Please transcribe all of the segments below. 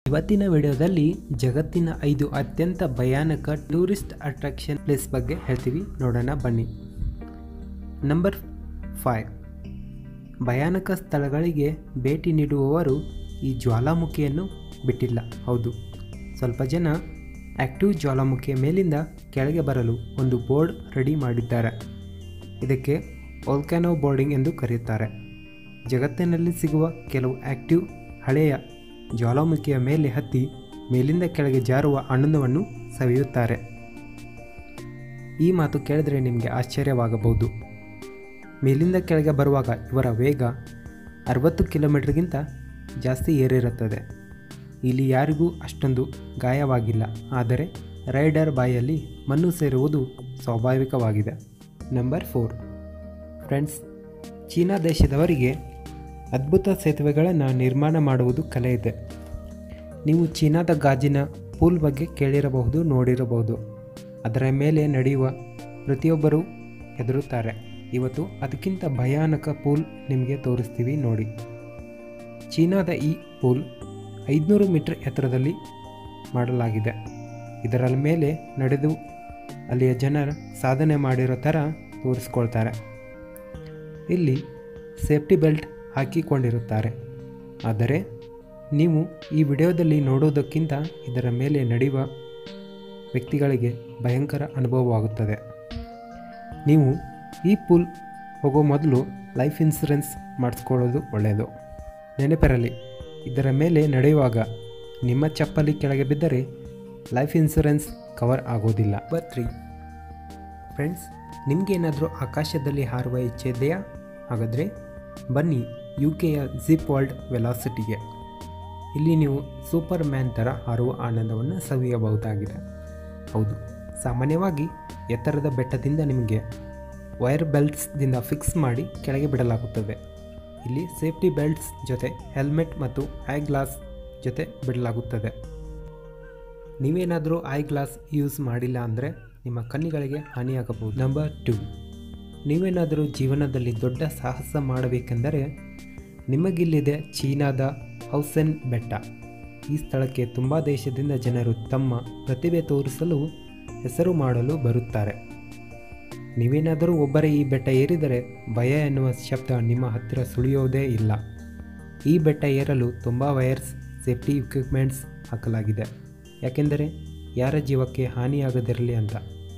ಇವತ್ತಿನ ವಿಡಿಯೋದಲ್ಲಿ ಜಗತ್ತಿನ ಐದು ಅತ್ಯಂತ ಭಯಾನಕ ಟೂರಿಸ್ಟ್ ಅಟ್ರಾಕ್ಷನ್ ಪ್ಲೇಸ್ ಬಗ್ಗೆ ಹೇಳ್ತೀವಿ ನೋಡೋಣ ಬನ್ನಿ ನಂಬರ್ ಫೈವ್ ಭಯಾನಕ ಸ್ಥಳಗಳಿಗೆ ಭೇಟಿ ನೀಡುವವರು ಈ ಜ್ವಾಲಾಮುಖಿಯನ್ನು ಬಿಟ್ಟಿಲ್ಲ ಹೌದು ಸ್ವಲ್ಪ ಜನ ಆಕ್ಟಿವ್ ಜ್ವಾಲಾಮುಖಿಯ ಮೇಲಿಂದ ಕೆಳಗೆ ಬರಲು ಒಂದು ಬೋರ್ಡ್ ರೆಡಿ ಮಾಡಿದ್ದಾರೆ ಇದಕ್ಕೆ ವೋಲ್ಕ್ಯಾನೋ ಬೋರ್ಡಿಂಗ್ ಎಂದು ಕರೆಯುತ್ತಾರೆ ಜಗತ್ತಿನಲ್ಲಿ ಸಿಗುವ ಕೆಲವು ಆಕ್ಟಿವ್ ಹಳೆಯ ಜ್ವಾಲಾಮುಖಿಯ ಮೇಲೆ ಹತ್ತಿ ಮೇಲಿಂದ ಕೆಳಗೆ ಜಾರುವ ಆನಂದವನ್ನು ಸವಿಯುತ್ತಾರೆ ಈ ಮಾತು ಕೇಳಿದ್ರೆ ನಿಮಗೆ ಆಶ್ಚರ್ಯವಾಗಬಹುದು ಮೇಲಿಂದ ಕೆಳಗೆ ಬರುವಾಗ ಇವರ ವೇಗ ಅರವತ್ತು ಕಿಲೋಮೀಟರ್ಗಿಂತ ಜಾಸ್ತಿ ಏರಿರುತ್ತದೆ ಇಲ್ಲಿ ಯಾರಿಗೂ ಅಷ್ಟೊಂದು ಗಾಯವಾಗಿಲ್ಲ ಆದರೆ ರೈಡರ್ ಬಾಯಲ್ಲಿ ಮಣ್ಣು ಸೇರುವುದು ಸ್ವಾಭಾವಿಕವಾಗಿದೆ ನಂಬರ್ ಫೋರ್ ಫ್ರೆಂಡ್ಸ್ ಚೀನಾ ದೇಶದವರಿಗೆ ಅದ್ಭುತ ಸೇತುವೆಗಳನ್ನು ನಿರ್ಮಾಣ ಮಾಡುವುದು ಕಲೆ ಇದೆ ನೀವು ಚೀನಾದ ಗಾಜಿನ ಪೂಲ್ ಬಗ್ಗೆ ಕೇಳಿರಬಹುದು ನೋಡಿರಬಹುದು ಅದರ ಮೇಲೆ ನಡೆಯುವ ಪ್ರತಿಯೊಬ್ಬರೂ ಹೆದರುತ್ತಾರೆ ಇವತ್ತು ಅದಕ್ಕಿಂತ ಭಯಾನಕ ಪೂಲ್ ನಿಮಗೆ ತೋರಿಸ್ತೀವಿ ನೋಡಿ ಚೀನಾದ ಈ ಪೂಲ್ ಐದುನೂರು ಮೀಟರ್ ಎತ್ತರದಲ್ಲಿ ಮಾಡಲಾಗಿದೆ ಇದರ ಮೇಲೆ ನಡೆದು ಅಲ್ಲಿಯ ಜನರು ಸಾಧನೆ ಮಾಡಿರೋ ಥರ ತೋರಿಸ್ಕೊಳ್ತಾರೆ ಇಲ್ಲಿ ಸೇಫ್ಟಿ ಬೆಲ್ಟ್ ಹಾಕಿಕೊಂಡಿರುತ್ತಾರೆ ಆದರೆ ನೀವು ಈ ವಿಡಿಯೋದಲ್ಲಿ ನೋಡೋದಕ್ಕಿಂತ ಇದರ ಮೇಲೆ ನಡೆಯುವ ವ್ಯಕ್ತಿಗಳಿಗೆ ಭಯಂಕರ ಅನುಭವವಾಗುತ್ತದೆ ನೀವು ಈ ಪೂಲ್ ಹೋಗೋ ಮೊದಲು ಲೈಫ್ ಇನ್ಸೂರೆನ್ಸ್ ಮಾಡಿಸ್ಕೊಳ್ಳೋದು ಒಳ್ಳೆಯದು ನೆನಪಿರಲಿ ಇದರ ಮೇಲೆ ನಡೆಯುವಾಗ ನಿಮ್ಮ ಚಪ್ಪಲಿ ಕೆಳಗೆ ಬಿದ್ದರೆ ಲೈಫ್ ಇನ್ಸೂರೆನ್ಸ್ ಕವರ್ ಆಗೋದಿಲ್ಲ ನಂಬರ್ ತ್ರೀ ಫ್ರೆಂಡ್ಸ್ ನಿಮಗೇನಾದರೂ ಆಕಾಶದಲ್ಲಿ ಹಾರುವ ಇಚ್ಛೆ ಇದೆಯಾ ಹಾಗಾದರೆ ಬನ್ನಿ ಯು ಕೆಯ ಜಿಪ್ ವರ್ಲ್ಡ್ ವೆಲಾಸಿಟಿಗೆ ಇಲ್ಲಿ ನೀವು ಸೂಪರ್ ಮ್ಯಾನ್ ಥರ ಹಾರುವ ಆನಂದವನ್ನು ಸವಿಯಬಹುದಾಗಿದೆ ಹೌದು ಸಾಮಾನ್ಯವಾಗಿ ಎತ್ತರದ ಬೆಟ್ಟದಿಂದ ನಿಮಗೆ ವೈರ್ ಬೆಲ್ಟ್ಸ್ದಿಂದ ಫಿಕ್ಸ್ ಮಾಡಿ ಕೆಳಗೆ ಬಿಡಲಾಗುತ್ತದೆ ಇಲ್ಲಿ ಸೇಫ್ಟಿ ಬೆಲ್ಟ್ಸ್ ಜೊತೆ ಹೆಲ್ಮೆಟ್ ಮತ್ತು ಐ ಗ್ಲಾಸ್ ಜೊತೆ ಬಿಡಲಾಗುತ್ತದೆ ನೀವೇನಾದರೂ ಐ ಗ್ಲಾಸ್ ಯೂಸ್ ಮಾಡಿಲ್ಲ ಅಂದರೆ ನಿಮ್ಮ ಕಣ್ಣಿಗಳಿಗೆ ಹಾನಿಯಾಗಬಹುದು ನಂಬರ್ ಟು ನೀವೇನಾದರೂ ಜೀವನದಲ್ಲಿ ದೊಡ್ಡ ಸಾಹಸ ಮಾಡಬೇಕೆಂದರೆ ನಿಮಗಿಲ್ಲಿದೆ ಚೀನಾದ ಹೌಸೆನ್ ಬೆಟ್ಟ ಈ ಸ್ಥಳಕ್ಕೆ ತುಂಬ ದೇಶದಿಂದ ಜನರು ತಮ್ಮ ಪ್ರತಿಭೆ ತೋರಿಸಲು ಹೆಸರು ಮಾಡಲು ಬರುತ್ತಾರೆ ನೀವೇನಾದರೂ ಒಬ್ಬರೇ ಈ ಬೆಟ್ಟ ಏರಿದರೆ ಭಯ ಎನ್ನುವ ಶಬ್ದ ನಿಮ್ಮ ಹತ್ತಿರ ಸುಳಿಯೋದೇ ಇಲ್ಲ ಈ ಬೆಟ್ಟ ಏರಲು ತುಂಬ ವೈರ್ಸ್ ಸೇಫ್ಟಿ ಇಕ್ವಿಪ್ಮೆಂಟ್ಸ್ ಹಾಕಲಾಗಿದೆ ಯಾಕೆಂದರೆ ಯಾರ ಜೀವಕ್ಕೆ ಹಾನಿಯಾಗದಿರಲಿ ಅಂತ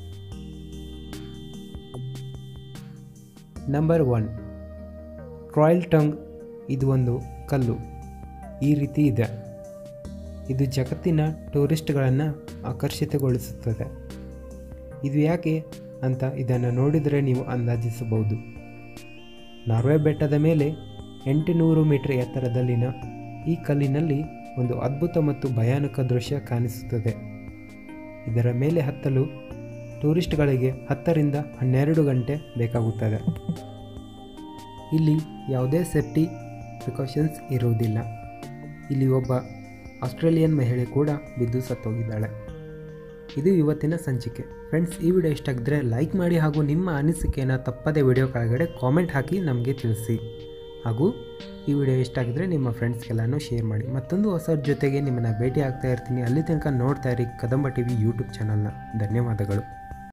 ನಂಬರ್ ಒನ್ ಟ್ರಾಯಲ್ ಟಂಗ್ ಇದು ಒಂದು ಕಲ್ಲು ಈ ರೀತಿ ಇದೆ ಇದು ಜಗತ್ತಿನ ಟೂರಿಸ್ಟ್ಗಳನ್ನು ಆಕರ್ಷಿತಗೊಳಿಸುತ್ತದೆ ಇದು ಯಾಕೆ ಅಂತ ಇದನ್ನು ನೋಡಿದರೆ ನೀವು ಅಂದಾಜಿಸಬಹುದು ನಾರ್ವೆ ಬೆಟ್ಟದ ಮೇಲೆ ಎಂಟುನೂರು ಮೀಟರ್ ಎತ್ತರದಲ್ಲಿನ ಈ ಕಲ್ಲಿನಲ್ಲಿ ಒಂದು ಅದ್ಭುತ ಮತ್ತು ಭಯಾನಕ ದೃಶ್ಯ ಕಾಣಿಸುತ್ತದೆ ಇದರ ಮೇಲೆ ಹತ್ತಲು ಟೂರಿಸ್ಟ್ಗಳಿಗೆ ಹತ್ತರಿಂದ ಹನ್ನೆರಡು ಗಂಟೆ ಬೇಕಾಗುತ್ತದೆ ಇಲ್ಲಿ ಯಾವುದೇ ಸೇಫ್ಟಿ ಪ್ರಿಕಾಷನ್ಸ್ ಇರುವುದಿಲ್ಲ ಇಲ್ಲಿ ಒಬ್ಬ ಆಸ್ಟ್ರೇಲಿಯನ್ ಮಹಿಳೆ ಕೂಡ ಬಿದ್ದು ಸತ್ತೋಗಿದ್ದಾಳೆ ಇದು ಇವತ್ತಿನ ಸಂಚಿಕೆ ಫ್ರೆಂಡ್ಸ್ ಈ ವಿಡಿಯೋ ಇಷ್ಟ ಆಗಿದ್ದರೆ ಲೈಕ್ ಮಾಡಿ ಹಾಗೂ ನಿಮ್ಮ ಅನಿಸಿಕೆಯನ್ನು ತಪ್ಪದೆ ವಿಡಿಯೋ ಕೆಳಗಡೆ ಕಾಮೆಂಟ್ ಹಾಕಿ ನಮಗೆ ತಿಳಿಸಿ ಹಾಗೂ ಈ ವಿಡಿಯೋ ಇಷ್ಟ ಆಗಿದ್ದರೆ ನಿಮ್ಮ ಫ್ರೆಂಡ್ಸ್ಗೆಲ್ಲನೂ ಶೇರ್ ಮಾಡಿ ಮತ್ತೊಂದು ಹೊಸ ಜೊತೆಗೆ ನಿಮ್ಮನ್ನು ಭೇಟಿ ಆಗ್ತಾ ಇರ್ತೀನಿ ಅಲ್ಲಿ ತನಕ ನೋಡ್ತಾ ಇರಿ ಕದಂಬ ಟಿ ವಿ ಯೂಟ್ಯೂಬ್ ಚಾನಲ್ನ ಧನ್ಯವಾದಗಳು